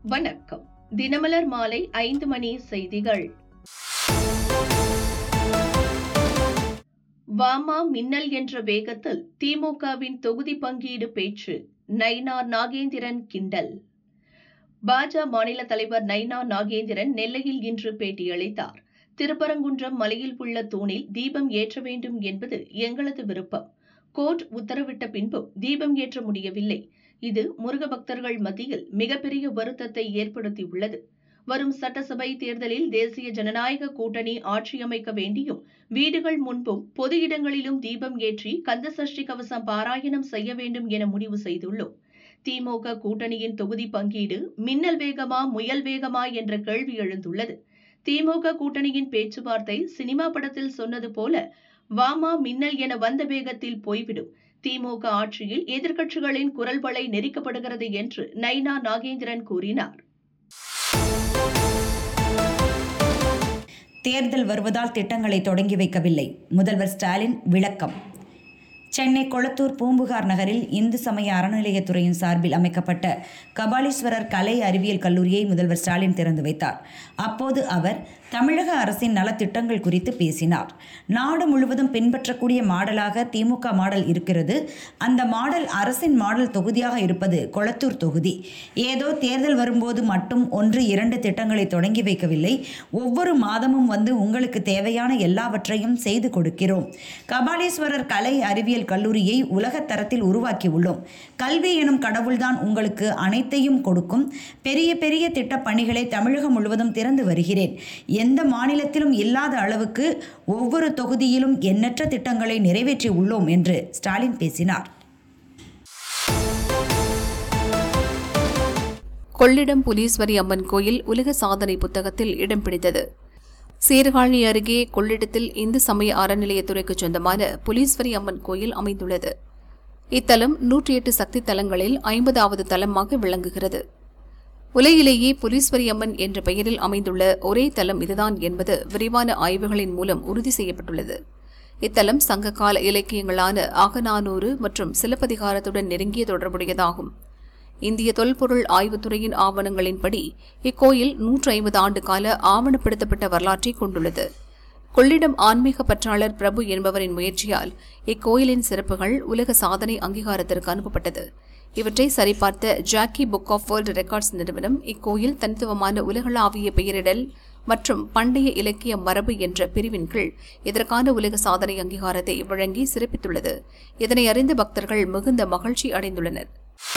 வணக்கம் தினமலர் மாலை ஐந்து மணி செய்திகள் வாமா மின்னல் என்ற வேகத்தில் திமுகவின் தொகுதி பங்கீடு பேச்சு நைனா நாகேந்திரன் கிண்டல் பாஜ மாநில தலைவர் நைனா நாகேந்திரன் நெல்லையில் இன்று பேட்டியளித்தார் திருப்பரங்குன்றம் மலையில் உள்ள தூணில் தீபம் ஏற்ற வேண்டும் என்பது எங்களது விருப்பம் கோர்ட் உத்தரவிட்ட பின்பும் தீபம் ஏற்ற முடியவில்லை இது முருக பக்தர்கள் மத்தியில் மிகப்பெரிய வருத்தத்தை ஏற்படுத்தியுள்ளது வரும் சட்டசபை தேர்தலில் தேசிய ஜனநாயக கூட்டணி ஆட்சியமைக்க வேண்டியும் வீடுகள் முன்பும் பொது இடங்களிலும் தீபம் ஏற்றி கந்தசஷ்டி கவசம் பாராயணம் செய்ய வேண்டும் என முடிவு செய்துள்ளோம் திமுக கூட்டணியின் தொகுதி பங்கீடு மின்னல் வேகமா முயல் வேகமா என்ற கேள்வி எழுந்துள்ளது திமுக கூட்டணியின் பேச்சுவார்த்தை சினிமா படத்தில் சொன்னது போல வாமா மின்னல் என வந்த வேகத்தில் போய்விடும் திமுக ஆட்சியில் எதிர்க்கட்சிகளின் குரல் வளை நெரிக்கப்படுகிறது என்று நைனா நாகேந்திரன் கூறினார் தேர்தல் வருவதால் திட்டங்களை தொடங்கி வைக்கவில்லை முதல்வர் ஸ்டாலின் விளக்கம் சென்னை கொளத்தூர் பூம்புகார் நகரில் இந்து சமய அறநிலையத்துறையின் சார்பில் அமைக்கப்பட்ட கபாலீஸ்வரர் கலை அறிவியல் கல்லூரியை முதல்வர் ஸ்டாலின் திறந்து வைத்தார் அப்போது அவர் தமிழக அரசின் நலத்திட்டங்கள் குறித்து பேசினார் நாடு முழுவதும் பின்பற்றக்கூடிய மாடலாக திமுக மாடல் இருக்கிறது அந்த மாடல் அரசின் மாடல் தொகுதியாக இருப்பது கொளத்தூர் தொகுதி ஏதோ தேர்தல் வரும்போது மட்டும் ஒன்று இரண்டு திட்டங்களை தொடங்கி வைக்கவில்லை ஒவ்வொரு மாதமும் வந்து உங்களுக்கு தேவையான எல்லாவற்றையும் செய்து கொடுக்கிறோம் கபாலீஸ்வரர் கலை அறிவியல் கல்லூரியை உலகத் தரத்தில் உருவாக்கியுள்ளோம் கல்வி எனும் கடவுள்தான் உங்களுக்கு அனைத்தையும் கொடுக்கும் பெரிய பெரிய திட்டப் பணிகளை தமிழகம் முழுவதும் திறந்து வருகிறேன் எந்த மாநிலத்திலும் இல்லாத அளவுக்கு ஒவ்வொரு தொகுதியிலும் எண்ணற்ற திட்டங்களை நிறைவேற்றி உள்ளோம் என்று ஸ்டாலின் பேசினார் கொள்ளிடம் புலீஸ்வரி அம்மன் கோயில் உலக சாதனை புத்தகத்தில் இடம் பிடித்தது சீர்காழி அருகே கொள்ளிடத்தில் இந்து சமய அறநிலையத்துறைக்கு சொந்தமான புலீஸ்வரி அம்மன் கோயில் அமைந்துள்ளது இத்தலம் நூற்றி எட்டு சக்தி தலங்களில் ஐம்பதாவது தலமாக விளங்குகிறது உலகிலேயே புலீஸ்வரி அம்மன் என்ற பெயரில் அமைந்துள்ள ஒரே தலம் இதுதான் என்பது விரிவான ஆய்வுகளின் மூலம் உறுதி செய்யப்பட்டுள்ளது இத்தலம் சங்ககால இலக்கியங்களான அகநானூறு மற்றும் சிலப்பதிகாரத்துடன் நெருங்கிய தொடர்புடையதாகும் இந்திய தொல்பொருள் ஆய்வுத்துறையின் ஆவணங்களின்படி இக்கோயில் நூற்று ஐம்பது ஆண்டு கால ஆவணப்படுத்தப்பட்ட வரலாற்றை கொண்டுள்ளது கொள்ளிடம் ஆன்மீக பற்றாளர் பிரபு என்பவரின் முயற்சியால் இக்கோயிலின் சிறப்புகள் உலக சாதனை அங்கீகாரத்திற்கு அனுப்பப்பட்டது இவற்றை சரிபார்த்த Jackie book of world records நிறுவனம் இக்கோயில் தனித்துவமான உலகளாவிய பெயரிடல் மற்றும் பண்டைய இலக்கிய மரபு என்ற பிரிவின் கீழ் இதற்கான உலக சாதனை அங்கீகாரத்தை வழங்கி சிறப்பித்துள்ளது இதனை அறிந்த பக்தர்கள் மிகுந்த மகிழ்ச்சி அடைந்துள்ளனர்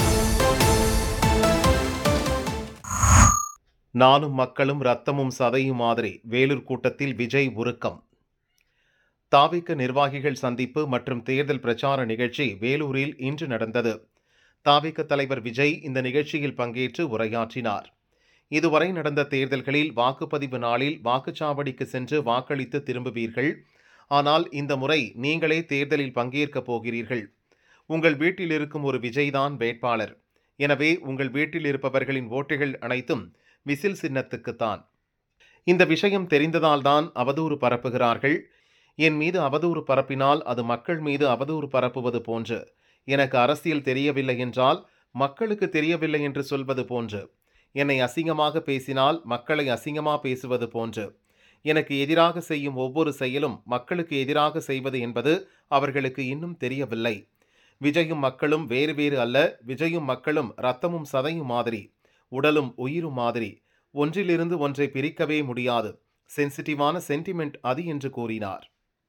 நானும் மக்களும் ரத்தமும் சதையும் மாதிரி வேலூர் கூட்டத்தில் விஜய் உருக்கம் தாவிக்க நிர்வாகிகள் சந்திப்பு மற்றும் தேர்தல் பிரச்சார நிகழ்ச்சி வேலூரில் இன்று நடந்தது தாவிக்க தலைவர் விஜய் இந்த நிகழ்ச்சியில் பங்கேற்று உரையாற்றினார் இதுவரை நடந்த தேர்தல்களில் வாக்குப்பதிவு நாளில் வாக்குச்சாவடிக்கு சென்று வாக்களித்து திரும்புவீர்கள் ஆனால் இந்த முறை நீங்களே தேர்தலில் பங்கேற்கப் போகிறீர்கள் உங்கள் வீட்டில் இருக்கும் ஒரு விஜய்தான் வேட்பாளர் எனவே உங்கள் வீட்டில் இருப்பவர்களின் ஓட்டுகள் அனைத்தும் விசில் சின்னத்துக்குத்தான் இந்த விஷயம் தெரிந்ததால்தான் அவதூறு பரப்புகிறார்கள் என் மீது அவதூறு பரப்பினால் அது மக்கள் மீது அவதூறு பரப்புவது போன்று எனக்கு அரசியல் தெரியவில்லை என்றால் மக்களுக்கு தெரியவில்லை என்று சொல்வது போன்று என்னை அசிங்கமாக பேசினால் மக்களை அசிங்கமா பேசுவது போன்று எனக்கு எதிராக செய்யும் ஒவ்வொரு செயலும் மக்களுக்கு எதிராக செய்வது என்பது அவர்களுக்கு இன்னும் தெரியவில்லை விஜயும் மக்களும் வேறு வேறு அல்ல விஜயும் மக்களும் ரத்தமும் சதையும் மாதிரி உடலும் உயிரும் மாதிரி ஒன்றிலிருந்து ஒன்றை பிரிக்கவே முடியாது சென்சிட்டிவான சென்டிமெண்ட் அது என்று கூறினார்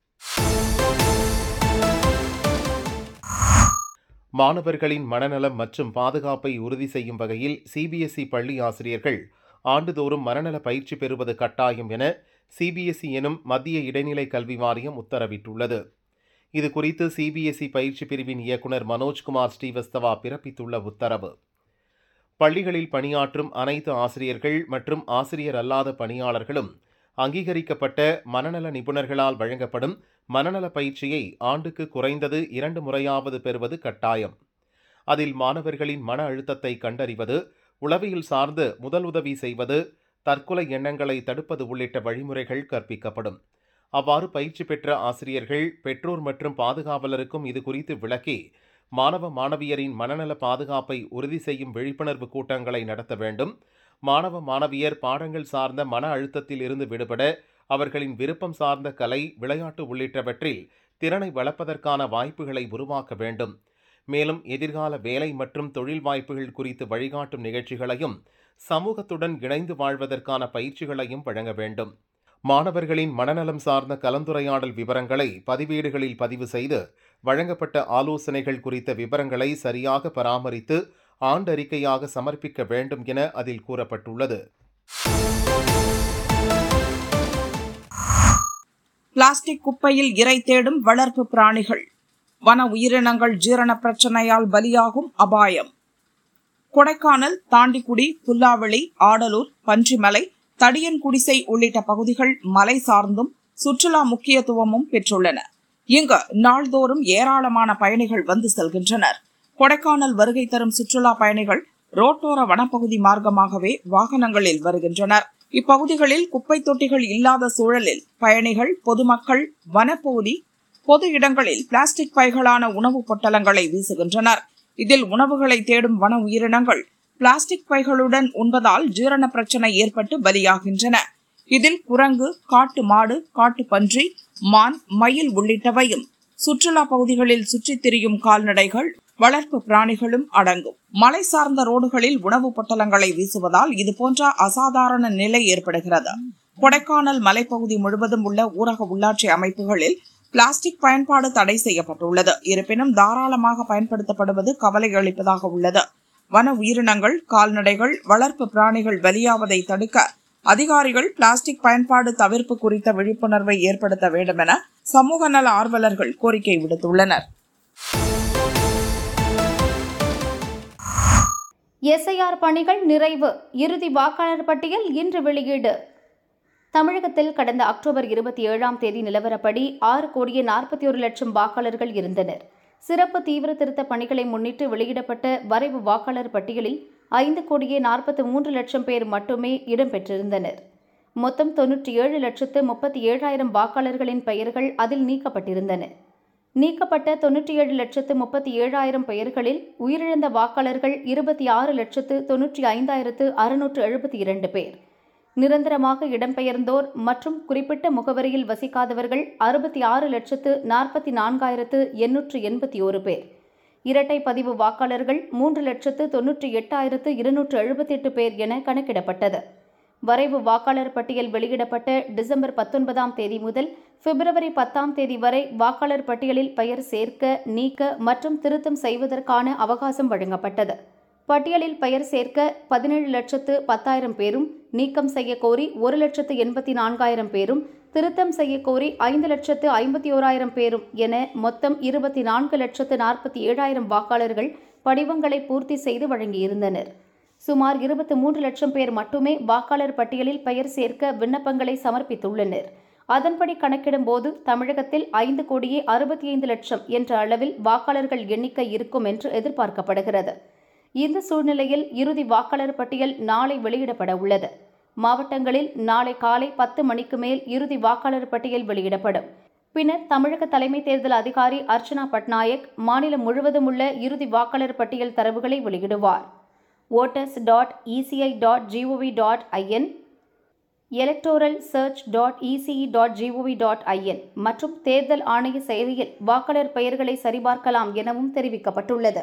மாணவர்களின் மனநலம் மற்றும் பாதுகாப்பை உறுதி செய்யும் வகையில் சிபிஎஸ்இ பள்ளி ஆசிரியர்கள் ஆண்டுதோறும் மனநல பயிற்சி பெறுவது கட்டாயம் என சிபிஎஸ்இ எனும் மத்திய இடைநிலை கல்வி வாரியம் உத்தரவிட்டுள்ளது இது குறித்து சிபிஎஸ்இ பயிற்சி பிரிவின் இயக்குனர் மனோஜ்குமார் ஸ்ரீவஸ்தவா பிறப்பித்துள்ள உத்தரவு பள்ளிகளில் பணியாற்றும் அனைத்து ஆசிரியர்கள் மற்றும் ஆசிரியர் அல்லாத பணியாளர்களும் அங்கீகரிக்கப்பட்ட மனநல நிபுணர்களால் வழங்கப்படும் மனநல பயிற்சியை ஆண்டுக்கு குறைந்தது இரண்டு முறையாவது பெறுவது கட்டாயம் அதில் மாணவர்களின் மன அழுத்தத்தை கண்டறிவது உளவியல் சார்ந்து முதலுதவி செய்வது தற்கொலை எண்ணங்களை தடுப்பது உள்ளிட்ட வழிமுறைகள் கற்பிக்கப்படும் அவ்வாறு பயிற்சி பெற்ற ஆசிரியர்கள் பெற்றோர் மற்றும் பாதுகாவலருக்கும் இது குறித்து விளக்கி மாணவ மாணவியரின் மனநல பாதுகாப்பை உறுதி செய்யும் விழிப்புணர்வு கூட்டங்களை நடத்த வேண்டும் மாணவ மாணவியர் பாடங்கள் சார்ந்த மன அழுத்தத்தில் இருந்து விடுபட அவர்களின் விருப்பம் சார்ந்த கலை விளையாட்டு உள்ளிட்டவற்றில் திறனை வளர்ப்பதற்கான வாய்ப்புகளை உருவாக்க வேண்டும் மேலும் எதிர்கால வேலை மற்றும் தொழில் வாய்ப்புகள் குறித்து வழிகாட்டும் நிகழ்ச்சிகளையும் சமூகத்துடன் இணைந்து வாழ்வதற்கான பயிற்சிகளையும் வழங்க வேண்டும் மாணவர்களின் மனநலம் சார்ந்த கலந்துரையாடல் விவரங்களை பதிவேடுகளில் பதிவு செய்து வழங்கப்பட்ட ஆலோசனைகள் குறித்த விவரங்களை சரியாக பராமரித்து ஆண்டறிக்கையாக சமர்ப்பிக்க வேண்டும் என அதில் கூறப்பட்டுள்ளது பிளாஸ்டிக் குப்பையில் இரை தேடும் வளர்ப்பு பிராணிகள் வன உயிரினங்கள் ஜீரண பிரச்சனையால் பலியாகும் அபாயம் கொடைக்கானல் தாண்டிக்குடி புல்லாவெளி ஆடலூர் பன்றிமலை தடியன்குடிசை உள்ளிட்ட பகுதிகள் மலை சார்ந்தும் சுற்றுலா முக்கியத்துவமும் பெற்றுள்ளன இங்கு நாள்தோறும் ஏராளமான பயணிகள் வந்து செல்கின்றனர் கொடைக்கானல் வருகை தரும் சுற்றுலா பயணிகள் ரோட்டோர வனப்பகுதி மார்க்கமாகவே வாகனங்களில் வருகின்றனர் இப்பகுதிகளில் குப்பை தொட்டிகள் இல்லாத சூழலில் பயணிகள் பொதுமக்கள் வனப்பகுதி பொது இடங்களில் பிளாஸ்டிக் பைகளான உணவுப் பொட்டலங்களை வீசுகின்றனர் இதில் உணவுகளை தேடும் வன உயிரினங்கள் பிளாஸ்டிக் பைகளுடன் உண்பதால் ஜீரண பிரச்சனை ஏற்பட்டு பலியாகின்றன இதில் குரங்கு காட்டு மாடு காட்டு பன்றி மான் மயில் உள்ளிட்டவையும் சுற்றுலா பகுதிகளில் சுற்றித் திரியும் கால்நடைகள் வளர்ப்பு பிராணிகளும் அடங்கும் மலை சார்ந்த ரோடுகளில் உணவுப் பொட்டலங்களை வீசுவதால் இதுபோன்ற அசாதாரண நிலை ஏற்படுகிறது கொடைக்கானல் மலைப்பகுதி முழுவதும் உள்ள ஊரக உள்ளாட்சி அமைப்புகளில் பிளாஸ்டிக் பயன்பாடு தடை செய்யப்பட்டுள்ளது இருப்பினும் தாராளமாக பயன்படுத்தப்படுவது கவலை அளிப்பதாக உள்ளது வன உயிரினங்கள் கால்நடைகள் வளர்ப்பு பிராணிகள் பலியாவதை தடுக்க அதிகாரிகள் பிளாஸ்டிக் பயன்பாடு தவிர்ப்பு குறித்த விழிப்புணர்வை ஏற்படுத்த வேண்டும் என சமூக நல ஆர்வலர்கள் கோரிக்கை விடுத்துள்ளனர் எஸ்ஐஆர் பணிகள் நிறைவு இறுதி வாக்காளர் பட்டியல் இன்று வெளியீடு தமிழகத்தில் கடந்த அக்டோபர் இருபத்தி ஏழாம் தேதி நிலவரப்படி ஆறு கோடியே நாற்பத்தி ஒரு லட்சம் வாக்காளர்கள் இருந்தனர் சிறப்பு தீவிர திருத்த பணிகளை முன்னிட்டு வெளியிடப்பட்ட வரைவு வாக்காளர் பட்டியலில் ஐந்து கோடியே நாற்பத்தி மூன்று லட்சம் பேர் மட்டுமே இடம்பெற்றிருந்தனர் மொத்தம் தொன்னூற்றி ஏழு லட்சத்து முப்பத்தி ஏழாயிரம் வாக்காளர்களின் பெயர்கள் அதில் நீக்கப்பட்டிருந்தன நீக்கப்பட்ட தொன்னூற்றி ஏழு லட்சத்து முப்பத்தி ஏழாயிரம் பெயர்களில் உயிரிழந்த வாக்காளர்கள் இருபத்தி ஆறு லட்சத்து தொன்னூற்றி ஐந்தாயிரத்து அறுநூற்று எழுபத்தி இரண்டு பேர் நிரந்தரமாக இடம்பெயர்ந்தோர் மற்றும் குறிப்பிட்ட முகவரியில் வசிக்காதவர்கள் அறுபத்தி ஆறு லட்சத்து நாற்பத்தி நான்காயிரத்து எண்ணூற்று எண்பத்தி ஒரு பேர் இரட்டை பதிவு வாக்காளர்கள் மூன்று லட்சத்து தொன்னூற்றி எட்டாயிரத்து இருநூற்று எழுபத்தி எட்டு பேர் என கணக்கிடப்பட்டது வரைவு வாக்காளர் பட்டியல் வெளியிடப்பட்ட டிசம்பர் பத்தொன்பதாம் தேதி முதல் பிப்ரவரி பத்தாம் தேதி வரை வாக்காளர் பட்டியலில் பெயர் சேர்க்க நீக்க மற்றும் திருத்தம் செய்வதற்கான அவகாசம் வழங்கப்பட்டது பட்டியலில் பெயர் சேர்க்க பதினேழு லட்சத்து பத்தாயிரம் பேரும் நீக்கம் செய்ய கோரி ஒரு லட்சத்து எண்பத்தி நான்காயிரம் பேரும் திருத்தம் செய்ய கோரி ஐந்து லட்சத்து ஐம்பத்தி ஓராயிரம் பேரும் என மொத்தம் இருபத்தி நான்கு லட்சத்து நாற்பத்தி ஏழாயிரம் வாக்காளர்கள் படிவங்களை பூர்த்தி செய்து வழங்கியிருந்தனர் சுமார் இருபத்தி மூன்று லட்சம் பேர் மட்டுமே வாக்காளர் பட்டியலில் பெயர் சேர்க்க விண்ணப்பங்களை சமர்ப்பித்துள்ளனர் அதன்படி கணக்கிடும்போது தமிழகத்தில் ஐந்து கோடியே அறுபத்தி ஐந்து லட்சம் என்ற அளவில் வாக்காளர்கள் எண்ணிக்கை இருக்கும் என்று எதிர்பார்க்கப்படுகிறது இந்த சூழ்நிலையில் இறுதி வாக்காளர் பட்டியல் நாளை வெளியிடப்பட உள்ளது மாவட்டங்களில் நாளை காலை பத்து மணிக்கு மேல் இறுதி வாக்காளர் பட்டியல் வெளியிடப்படும் பின்னர் தமிழக தலைமை தேர்தல் அதிகாரி அர்ச்சனா பட்நாயக் மாநிலம் முழுவதும் உள்ள இறுதி வாக்காளர் பட்டியல் தரவுகளை வெளியிடுவார் voters dot ECI dot gov dot in electoral search dot ECI dot gov dot in மற்றும் தேர்தல் ஆணைய செயலியில் வாக்காளர் பெயர்களை சரிபார்க்கலாம் எனவும் தெரிவிக்கப்பட்டுள்ளது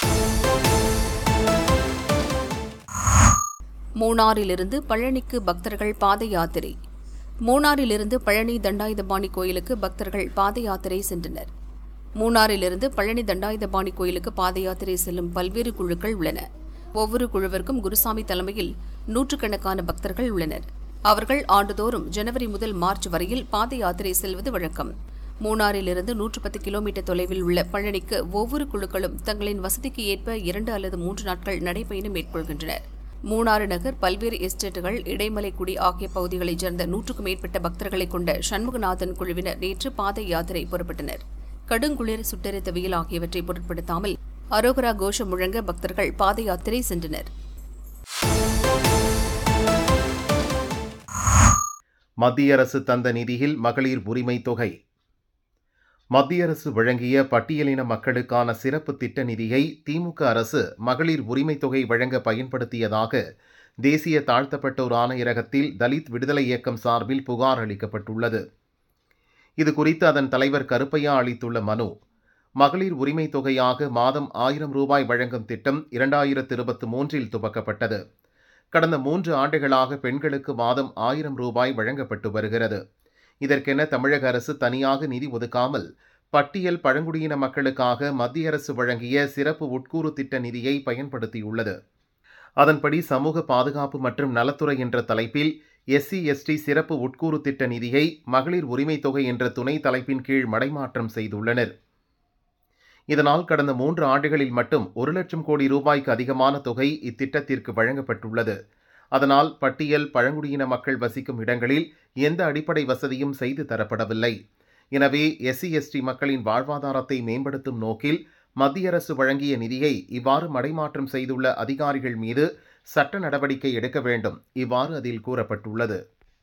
மூணாறிலிருந்து பழனிக்கு பக்தர்கள் பாத யாத்திரை மூணாறிலிருந்து பழனி தண்டாயுதபாணி கோயிலுக்கு பக்தர்கள் பாத யாத்திரை சென்றனர் மூணாறிலிருந்து பழனி தண்டாயுதபாணி கோயிலுக்கு பாத யாத்திரை செல்லும் பல்வேறு குழுக்கள் உள்ளன ஒவ்வொரு குழுவிற்கும் குருசாமி தலைமையில் நூற்றுக்கணக்கான பக்தர்கள் உள்ளனர் அவர்கள் ஆண்டுதோறும் ஜனவரி முதல் மார்ச் வரையில் பாத யாத்திரை செல்வது வழக்கம் மூணாறிலிருந்து நூற்று பத்து கிலோமீட்டர் தொலைவில் உள்ள பழனிக்கு ஒவ்வொரு குழுக்களும் தங்களின் வசதிக்கு ஏற்ப இரண்டு அல்லது மூன்று நாட்கள் நடைபயணம் மேற்கொள்கின்றனர் மூணாறு நகர் பல்வேறு எஸ்டேட்டுகள் இடைமலைக்குடி ஆகிய பகுதிகளைச் சேர்ந்த நூற்றுக்கும் மேற்பட்ட பக்தர்களை கொண்ட சண்முகநாதன் குழுவினர் நேற்று பாத யாத்திரை புறப்பட்டனர் கடுங்குளிர் சுட்டெரித்த வெயில் ஆகியவற்றை பொருட்படுத்தாமல் அரோகரா கோஷம் முழங்க பக்தர்கள் பாத யாத்திரை சென்றனர் மத்திய அரசு தந்த நிதியில் மகளிர் உரிமை தொகை மத்திய அரசு வழங்கிய பட்டியலின மக்களுக்கான சிறப்பு திட்ட நிதியை திமுக அரசு மகளிர் உரிமை தொகை வழங்க பயன்படுத்தியதாக தேசிய தாழ்த்தப்பட்டோர் ஆணையரகத்தில் தலித் விடுதலை இயக்கம் சார்பில் புகார் அளிக்கப்பட்டுள்ளது இது குறித்து அதன் தலைவர் கருப்பையா அளித்துள்ள மனு மகளிர் உரிமை தொகையாக மாதம் ஆயிரம் ரூபாய் வழங்கும் திட்டம் இரண்டாயிரத்து இருபத்தி மூன்றில் துவக்கப்பட்டது கடந்த மூன்று ஆண்டுகளாக பெண்களுக்கு மாதம் ஆயிரம் ரூபாய் வழங்கப்பட்டு வருகிறது இதற்கென தமிழக அரசு தனியாக நிதி ஒதுக்காமல் பட்டியல் பழங்குடியின மக்களுக்காக மத்திய அரசு வழங்கிய சிறப்பு உட்கூறு திட்ட நிதியை பயன்படுத்தியுள்ளது அதன்படி சமூக பாதுகாப்பு மற்றும் நலத்துறை என்ற தலைப்பில் எஸ்சி எஸ்டி சிறப்பு உட்கூறு திட்ட நிதியை மகளிர் உரிமை தொகை என்ற துணை தலைப்பின் கீழ் மடைமாற்றம் செய்துள்ளனர் இதனால் கடந்த மூன்று ஆண்டுகளில் மட்டும் ஒரு லட்சம் கோடி ரூபாய்க்கு அதிகமான தொகை இத்திட்டத்திற்கு வழங்கப்பட்டுள்ளது அதனால் பட்டியல் பழங்குடியின மக்கள் வசிக்கும் இடங்களில் எந்த அடிப்படை வசதியும் செய்து தரப்படவில்லை எனவே எஸ்சி எஸ்டி மக்களின் வாழ்வாதாரத்தை மேம்படுத்தும் நோக்கில் மத்திய அரசு வழங்கிய நிதியை இவ்வாறு மடைமாற்றம் செய்துள்ள அதிகாரிகள் மீது சட்ட நடவடிக்கை எடுக்க வேண்டும் இவ்வாறு அதில் கூறப்பட்டுள்ளது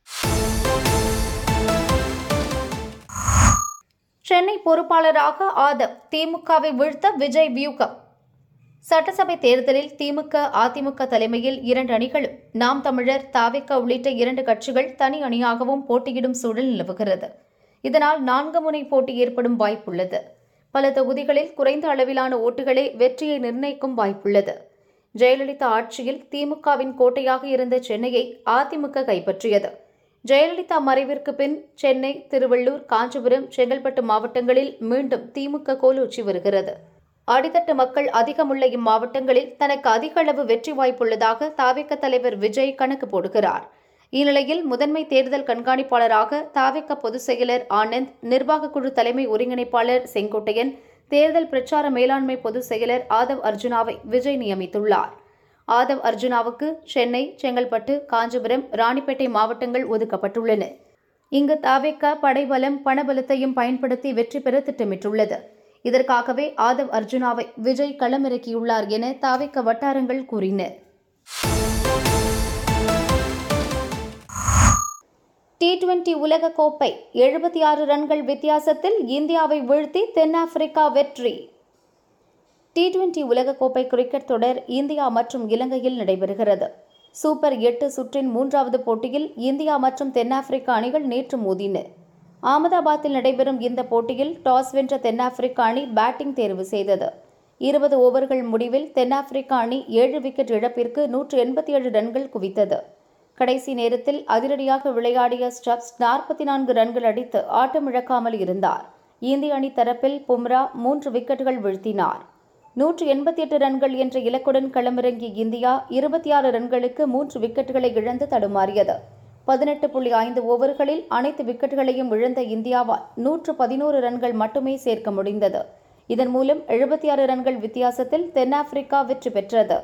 சென்னை பொறுப்பாளராக ஆதவ் திமுகவை வீழ்த்த விஜய் வியூகம் சட்டசபை தேர்தலில் திமுக அதிமுக தலைமையில் இரண்டு அணிகளும் நாம் தமிழர் தாவேக்க உள்ளிட்ட இரண்டு கட்சிகள் தனி அணியாகவும் போட்டியிடும் சூழல் நிலவுகிறது இதனால் நான்கு முனை போட்டி ஏற்படும் வாய்ப்புள்ளது பல தொகுதிகளில் குறைந்த அளவிலான ஓட்டுகளே வெற்றியை நிர்ணயிக்கும் வாய்ப்புள்ளது ஜெயலலிதா ஆட்சியில் திமுகவின் கோட்டையாக இருந்த சென்னையை அதிமுக கைப்பற்றியது ஜெயலலிதா மறைவிற்கு பின் சென்னை திருவள்ளூர் காஞ்சிபுரம் செங்கல்பட்டு மாவட்டங்களில் மீண்டும் திமுக கோலூச்சி வருகிறது அடித்தட்டு மக்கள் அதிகமுள்ள இம்மாவட்டங்களில் தனக்கு அதிக அளவு வெற்றி வாய்ப்புள்ளதாக தாவேக்க தலைவர் விஜய் கணக்கு போடுகிறார் இந்நிலையில் முதன்மை தேர்தல் கண்காணிப்பாளராக தாவேக்க பொதுச் செயலர் ஆனந்த் நிர்வாகக் குழு தலைமை ஒருங்கிணைப்பாளர் செங்கோட்டையன் தேர்தல் பிரச்சார மேலாண்மை பொதுச் செயலர் ஆதவ் அர்ஜுனாவை விஜய் நியமித்துள்ளார் ஆதவ் அர்ஜுனாவுக்கு சென்னை செங்கல்பட்டு காஞ்சிபுரம் ராணிப்பேட்டை மாவட்டங்கள் ஒதுக்கப்பட்டுள்ளன இங்கு தாவேக்க படைபலம் பணபலத்தையும் பயன்படுத்தி வெற்றி பெற திட்டமிட்டுள்ளது இதற்காகவே ஆதவ் அர்ஜுனாவை விஜய் களமிறக்கியுள்ளார் என தாவேக்க வட்டாரங்கள் கூறின டி டுவெண்டி உலகக்கோப்பை எழுபத்தி ஆறு ரன்கள் வித்தியாசத்தில் இந்தியாவை வீழ்த்தி தென்னாப்பிரிக்கா வெற்றி டி டுவெண்டி உலகக்கோப்பை கிரிக்கெட் தொடர் இந்தியா மற்றும் இலங்கையில் நடைபெறுகிறது சூப்பர் எட்டு சுற்றின் மூன்றாவது போட்டியில் இந்தியா மற்றும் தென்னாப்பிரிக்கா அணிகள் நேற்று மோதின அகமதாபாத்தில் நடைபெறும் இந்த போட்டியில் டாஸ் வென்ற தென்னாப்பிரிக்கா அணி பேட்டிங் தேர்வு செய்தது இருபது ஓவர்கள் முடிவில் தென்னாப்பிரிக்கா அணி ஏழு விக்கெட் இழப்பிற்கு நூற்று எண்பத்தி ஏழு ரன்கள் குவித்தது கடைசி நேரத்தில் அதிரடியாக விளையாடிய ஸ்டப்ஸ் நாற்பத்தி நான்கு ரன்கள் அடித்து ஆட்டமிழக்காமல் இருந்தார் இந்திய அணி தரப்பில் பும்ரா மூன்று விக்கெட்டுகள் வீழ்த்தினார் நூற்று எண்பத்தி எட்டு ரன்கள் என்ற இலக்குடன் களமிறங்கிய இந்தியா இருபத்தி ஆறு ரன்களுக்கு மூன்று விக்கெட்டுகளை இழந்து தடுமாறியது பதினெட்டு புள்ளி ஐந்து ஓவர்களில் அனைத்து விக்கெட்டுகளையும் இழந்த இந்தியாவால் நூற்று பதினோரு ரன்கள் மட்டுமே சேர்க்க முடிந்தது இதன் மூலம் எழுபத்தி ஆறு ரன்கள் வித்தியாசத்தில் தென்னாப்பிரிக்கா வெற்றி பெற்றது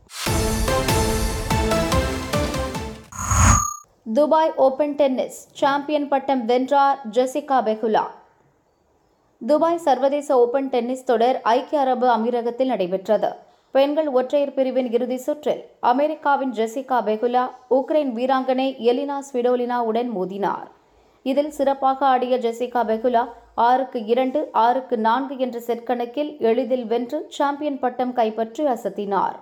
துபாய் ஓபன் டென்னிஸ் சாம்பியன் பட்டம் வென்றார் ஜெசிகா பெகுலா துபாய் சர்வதேச ஓபன் டென்னிஸ் தொடர் ஐக்கிய அரபு அமீரகத்தில் நடைபெற்றது பெண்கள் ஒற்றையர் பிரிவின் இறுதி சுற்றில் அமெரிக்காவின் ஜெசிகா பெகுலா உக்ரைன் வீராங்கனை எலினா ஸ்விடோலினா உடன் மோதினார் இதில் சிறப்பாக ஆடிய ஜெசிகா பெகுலா ஆறுக்கு இரண்டு ஆறுக்கு நான்கு என்ற செட் கணக்கில் எளிதில் வென்று சாம்பியன் பட்டம் கைப்பற்றி அசத்தினார்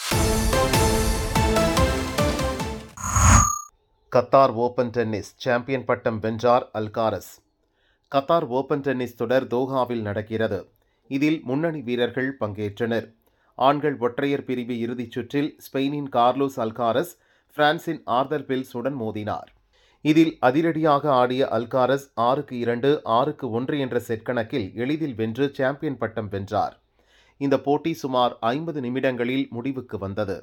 கத்தார் ஓபன் டென்னிஸ் சாம்பியன் பட்டம் வென்றார் அல்காரஸ் கத்தார் ஓபன் டென்னிஸ் தொடர் தோஹாவில் நடக்கிறது இதில் முன்னணி வீரர்கள் பங்கேற்றனர் ஆண்கள் ஒற்றையர் பிரிவு இறுதிச் சுற்றில் ஸ்பெயினின் கார்லோஸ் அல்காரஸ் பிரான்சின் ஆர்தர் பில்ஸுடன் மோதினார் இதில் அதிரடியாக ஆடிய அல்காரஸ் ஆறுக்கு இரண்டு ஆறுக்கு ஒன்று என்ற செட் கணக்கில் எளிதில் வென்று சாம்பியன் பட்டம் வென்றார் இந்த போட்டி சுமார் ஐம்பது நிமிடங்களில் முடிவுக்கு வந்தது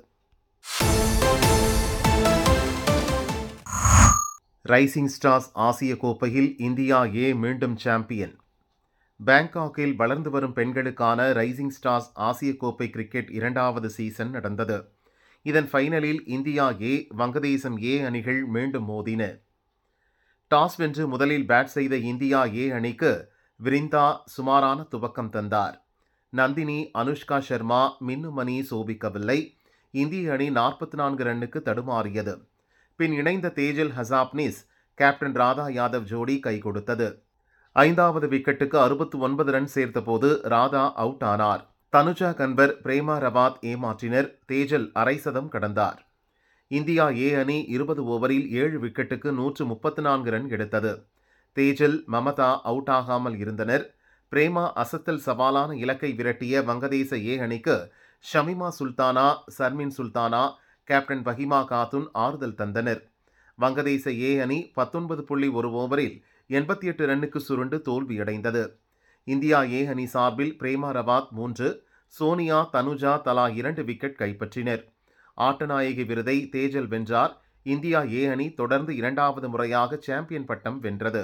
ரைசிங் ஸ்டார்ஸ் ஆசிய கோப்பையில் இந்தியா ஏ மீண்டும் சாம்பியன் பேங்காக்கில் வளர்ந்து வரும் பெண்களுக்கான ரைசிங் ஸ்டார்ஸ் ஆசிய கோப்பை கிரிக்கெட் இரண்டாவது சீசன் நடந்தது இதன் ஃபைனலில் இந்தியா ஏ வங்கதேசம் ஏ அணிகள் மீண்டும் மோதின டாஸ் வென்று முதலில் பேட் செய்த இந்தியா ஏ அணிக்கு விரிந்தா சுமாரான துவக்கம் தந்தார் நந்தினி அனுஷ்கா சர்மா மின்னுமணி சோபிக்கவில்லை இந்திய அணி நாற்பத்தி நான்கு ரன்னுக்கு தடுமாறியது பின் இணைந்த தேஜல் ஹசாப்னிஸ் கேப்டன் ராதா யாதவ் ஜோடி கை கொடுத்தது ஐந்தாவது விக்கெட்டுக்கு அறுபத்து ஒன்பது ரன் சேர்த்தபோது ராதா அவுட் ஆனார் தனுஜா கன்வர் பிரேமா ரவாத் ஏமாற்றினர் தேஜல் அரை சதம் கடந்தார் இந்தியா ஏ அணி இருபது ஓவரில் ஏழு விக்கெட்டுக்கு நூற்று முப்பத்து நான்கு ரன் எடுத்தது தேஜல் மமதா அவுட் ஆகாமல் இருந்தனர் பிரேமா அசத்தல் சவாலான இலக்கை விரட்டிய வங்கதேச ஏ அணிக்கு ஷமிமா சுல்தானா சர்மின் சுல்தானா கேப்டன் பஹிமா காத்துன் ஆறுதல் தந்தனர் வங்கதேச ஏ அணி பத்தொன்பது புள்ளி ஒரு ஓவரில் எண்பத்தி எட்டு ரன்னுக்கு சுருண்டு தோல்வியடைந்தது இந்தியா ஏ அணி சார்பில் பிரேமா ரவாத் மூன்று சோனியா தனுஜா தலா இரண்டு விக்கெட் கைப்பற்றினர் ஆட்டநாயகி விருதை தேஜல் வென்றார் இந்தியா ஏ அணி தொடர்ந்து இரண்டாவது முறையாக சாம்பியன் பட்டம் வென்றது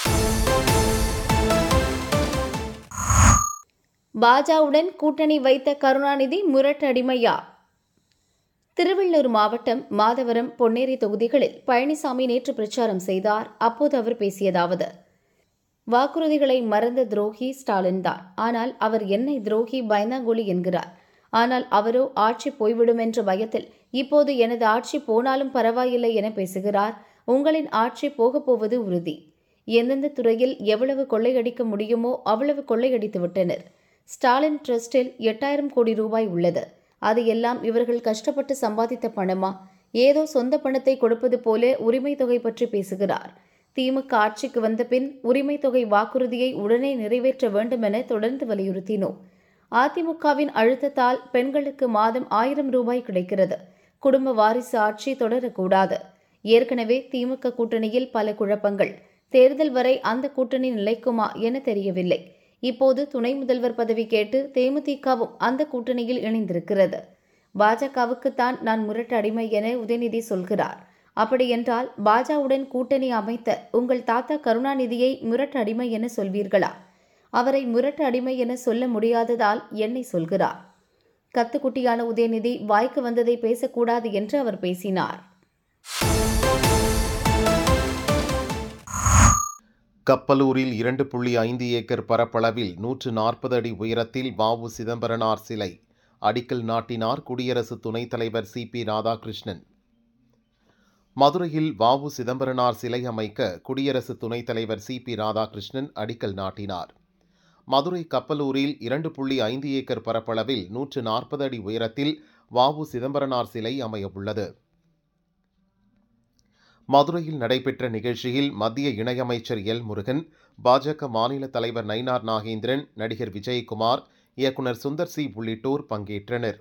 பாஜவுடன் கூட்டணி வைத்த கருணாநிதி முரட்டடிமையா திருவள்ளூர் மாவட்டம் மாதவரம் பொன்னேரி தொகுதிகளில் பழனிசாமி நேற்று பிரச்சாரம் செய்தார் அப்போது அவர் பேசியதாவது வாக்குறுதிகளை மறந்த துரோகி ஸ்டாலின் தான் ஆனால் அவர் என்னை துரோகி பயந்தாங்கொலி என்கிறார் ஆனால் அவரோ ஆட்சி போய்விடும் என்ற பயத்தில் இப்போது எனது ஆட்சி போனாலும் பரவாயில்லை என பேசுகிறார் உங்களின் ஆட்சி போகப் போவது உறுதி எந்தெந்த துறையில் எவ்வளவு கொள்ளையடிக்க முடியுமோ அவ்வளவு கொள்ளையடித்து விட்டனர் ஸ்டாலின் ட்ரஸ்டில் எட்டாயிரம் கோடி ரூபாய் உள்ளது அது எல்லாம் இவர்கள் கஷ்டப்பட்டு சம்பாதித்த பணமா ஏதோ சொந்த பணத்தை கொடுப்பது போல உரிமை தொகை பற்றி பேசுகிறார் திமுக ஆட்சிக்கு வந்த பின் உரிமை தொகை வாக்குறுதியை உடனே நிறைவேற்ற வேண்டும் என தொடர்ந்து வலியுறுத்தினோம் அதிமுகவின் அழுத்தத்தால் பெண்களுக்கு மாதம் ஆயிரம் ரூபாய் கிடைக்கிறது குடும்ப வாரிசு ஆட்சி தொடரக்கூடாது ஏற்கனவே திமுக கூட்டணியில் பல குழப்பங்கள் தேர்தல் வரை அந்த கூட்டணி நிலைக்குமா என தெரியவில்லை இப்போது துணை முதல்வர் பதவி கேட்டு தேமுதிகவும் அந்த கூட்டணியில் இணைந்திருக்கிறது பாஜகவுக்குத்தான் நான் முரட்டு அடிமை என உதயநிதி சொல்கிறார் அப்படியென்றால் பாஜவுடன் கூட்டணி அமைத்த உங்கள் தாத்தா கருணாநிதியை முரட்டு அடிமை என சொல்வீர்களா அவரை முரட்டு அடிமை என சொல்ல முடியாததால் என்னை சொல்கிறார் கத்துக்குட்டியான உதயநிதி வாய்க்கு வந்ததை பேசக்கூடாது என்று அவர் பேசினார் கப்பலூரில் இரண்டு புள்ளி ஐந்து ஏக்கர் பரப்பளவில் நூற்று நாற்பது அடி உயரத்தில் வாவு சிதம்பரனார் சிலை அடிக்கல் நாட்டினார் குடியரசு துணைத் தலைவர் சி பி ராதாகிருஷ்ணன் மதுரையில் வாவு சிதம்பரனார் சிலை அமைக்க குடியரசு துணைத் தலைவர் சி பி ராதாகிருஷ்ணன் அடிக்கல் நாட்டினார் மதுரை கப்பலூரில் இரண்டு புள்ளி ஐந்து ஏக்கர் பரப்பளவில் நூற்று நாற்பது அடி உயரத்தில் வாவு சிதம்பரனார் சிலை அமையவுள்ளது மதுரையில் நடைபெற்ற நிகழ்ச்சியில் மத்திய இணையமைச்சர் எல் முருகன் பாஜக மாநில தலைவர் நயினார் நாகேந்திரன் நடிகர் விஜயகுமார் இயக்குனர் சுந்தர் சி உள்ளிட்டோர் பங்கேற்றனர்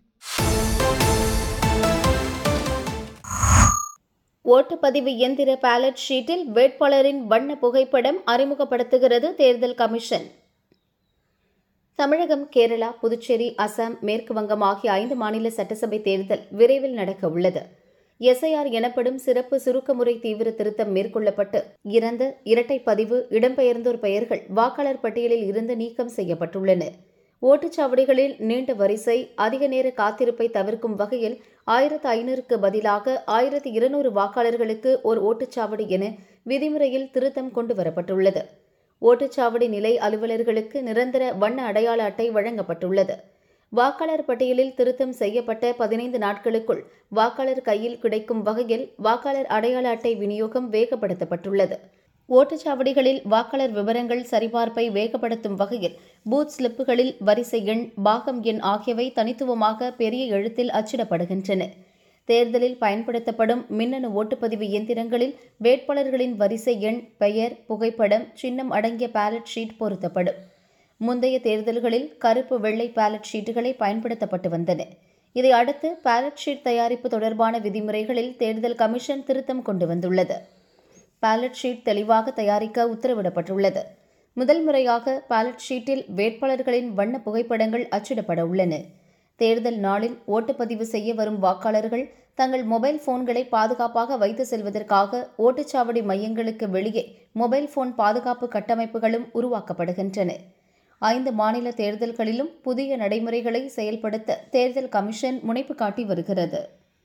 ஓட்டுப்பதிவு எந்திர பேலட் ஷீட்டில் வேட்பாளரின் வண்ண புகைப்படம் அறிமுகப்படுத்துகிறது தேர்தல் கமிஷன் தமிழகம் கேரளா புதுச்சேரி அசாம் மேற்கு வங்கம் ஆகிய ஐந்து மாநில சட்டசபை தேர்தல் விரைவில் நடக்க உள்ளது எஸ்ஐஆர் எனப்படும் சிறப்பு சுருக்கமுறை தீவிர திருத்தம் மேற்கொள்ளப்பட்டு இறந்த இரட்டை பதிவு இடம்பெயர்ந்தோர் பெயர்கள் வாக்காளர் பட்டியலில் இருந்து நீக்கம் செய்யப்பட்டுள்ளன ஓட்டுச்சாவடிகளில் நீண்ட வரிசை அதிக நேர காத்திருப்பை தவிர்க்கும் வகையில் ஆயிரத்து ஐநூறுக்கு பதிலாக ஆயிரத்து இருநூறு வாக்காளர்களுக்கு ஒரு ஓட்டுச்சாவடி என விதிமுறையில் திருத்தம் கொண்டுவரப்பட்டுள்ளது ஓட்டுச்சாவடி நிலை அலுவலர்களுக்கு நிரந்தர வண்ண அடையாள அட்டை வழங்கப்பட்டுள்ளது வாக்காளர் பட்டியலில் திருத்தம் செய்யப்பட்ட பதினைந்து நாட்களுக்குள் வாக்காளர் கையில் கிடைக்கும் வகையில் வாக்காளர் அடையாள அட்டை விநியோகம் வேகப்படுத்தப்பட்டுள்ளது ஓட்டுச்சாவடிகளில் வாக்காளர் விவரங்கள் சரிபார்ப்பை வேகப்படுத்தும் வகையில் பூத் ஸ்லிப்புகளில் வரிசை எண் பாகம் எண் ஆகியவை தனித்துவமாக பெரிய எழுத்தில் அச்சிடப்படுகின்றன தேர்தலில் பயன்படுத்தப்படும் மின்னணு ஓட்டுப்பதிவு இயந்திரங்களில் வேட்பாளர்களின் வரிசை எண் பெயர் புகைப்படம் சின்னம் அடங்கிய பேலட் ஷீட் பொருத்தப்படும் முந்தைய தேர்தல்களில் கருப்பு வெள்ளை பேலட் ஷீட்டுகளை பயன்படுத்தப்பட்டு வந்தன இதை அடுத்து பேலட் ஷீட் தயாரிப்பு தொடர்பான விதிமுறைகளில் தேர்தல் கமிஷன் திருத்தம் கொண்டு வந்துள்ளது பேலட் ஷீட் தெளிவாக தயாரிக்க உத்தரவிடப்பட்டுள்ளது முதல் முறையாக பேலட் ஷீட்டில் வேட்பாளர்களின் வண்ண புகைப்படங்கள் அச்சிடப்பட உள்ளன தேர்தல் நாளில் ஓட்டுப்பதிவு செய்ய வரும் வாக்காளர்கள் தங்கள் மொபைல் போன்களை பாதுகாப்பாக வைத்து செல்வதற்காக ஓட்டுச்சாவடி மையங்களுக்கு வெளியே மொபைல் போன் பாதுகாப்பு கட்டமைப்புகளும் உருவாக்கப்படுகின்றன ஐந்து மாநில தேர்தல்களிலும் புதிய நடைமுறைகளை செயல்படுத்த தேர்தல் கமிஷன் முனைப்பு காட்டி வருகிறது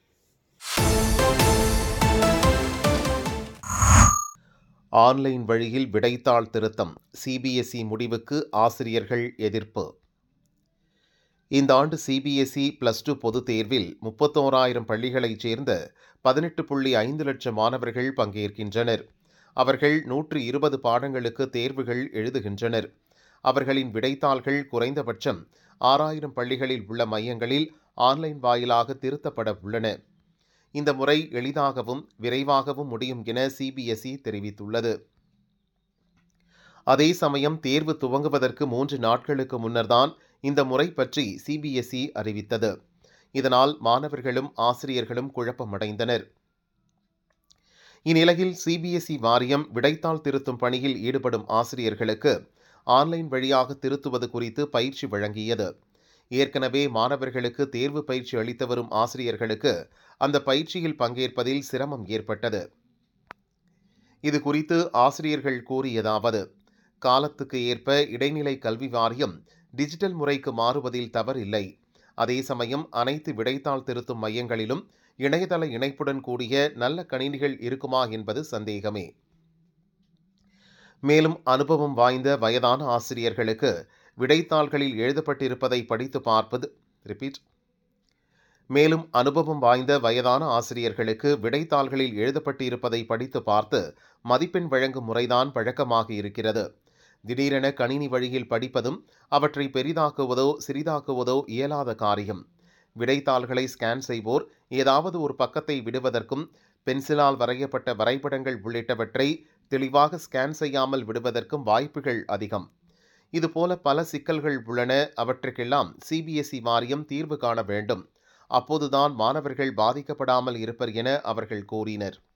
ஆன்லைன் வழியில் விடைத்தாள் திருத்தம் சிபிஎஸ்இ முடிவுக்கு ஆசிரியர்கள் எதிர்ப்பு இந்த ஆண்டு சிபிஎஸ்இ பிளஸ் டூ பொதுத் தேர்வில் முப்பத்தோராயிரம் பள்ளிகளைச் சேர்ந்த பதினெட்டு புள்ளி ஐந்து லட்சம் மாணவர்கள் பங்கேற்கின்றனர் அவர்கள் நூற்று இருபது பாடங்களுக்கு தேர்வுகள் எழுதுகின்றனர் அவர்களின் விடைத்தாள்கள் குறைந்தபட்சம் ஆறாயிரம் பள்ளிகளில் உள்ள மையங்களில் ஆன்லைன் வாயிலாக திருத்தப்பட உள்ளன இந்த முறை எளிதாகவும் விரைவாகவும் முடியும் என சிபிஎஸ்இ தெரிவித்துள்ளது அதே சமயம் தேர்வு துவங்குவதற்கு மூன்று நாட்களுக்கு முன்னர்தான் இந்த முறை பற்றி சிபிஎஸ்இ அறிவித்தது இதனால் மாணவர்களும் ஆசிரியர்களும் குழப்பமடைந்தனர் இந்நிலையில் சிபிஎஸ்இ வாரியம் விடைத்தாள் திருத்தும் பணியில் ஈடுபடும் ஆசிரியர்களுக்கு ஆன்லைன் வழியாக திருத்துவது குறித்து பயிற்சி வழங்கியது ஏற்கனவே மாணவர்களுக்கு தேர்வு பயிற்சி அளித்து வரும் ஆசிரியர்களுக்கு அந்த பயிற்சியில் பங்கேற்பதில் சிரமம் ஏற்பட்டது இது குறித்து ஆசிரியர்கள் கூறியதாவது காலத்துக்கு ஏற்ப இடைநிலை கல்வி வாரியம் டிஜிட்டல் முறைக்கு மாறுவதில் தவறில்லை அதே சமயம் அனைத்து விடைத்தாள் திருத்தும் மையங்களிலும் இணையதள இணைப்புடன் கூடிய நல்ல கணினிகள் இருக்குமா என்பது சந்தேகமே மேலும் அனுபவம் வாய்ந்த வயதான ஆசிரியர்களுக்கு விடைத்தாள்களில் எழுதப்பட்டிருப்பதை படித்து பார்ப்பது ரிப்பீட் மேலும் அனுபவம் வாய்ந்த வயதான ஆசிரியர்களுக்கு விடைத்தாள்களில் எழுதப்பட்டிருப்பதை படித்து பார்த்து மதிப்பெண் வழங்கும் முறைதான் பழக்கமாக இருக்கிறது திடீரென கணினி வழியில் படிப்பதும் அவற்றை பெரிதாக்குவதோ சிறிதாக்குவதோ இயலாத காரியம் விடைத்தாள்களை ஸ்கேன் செய்வோர் ஏதாவது ஒரு பக்கத்தை விடுவதற்கும் பென்சிலால் வரையப்பட்ட வரைபடங்கள் உள்ளிட்டவற்றை தெளிவாக ஸ்கேன் செய்யாமல் விடுவதற்கும் வாய்ப்புகள் அதிகம் இதுபோல பல சிக்கல்கள் உள்ளன அவற்றுக்கெல்லாம் சிபிஎஸ்இ வாரியம் தீர்வு காண வேண்டும் அப்போதுதான் மாணவர்கள் பாதிக்கப்படாமல் இருப்பர் என அவர்கள் கூறினர்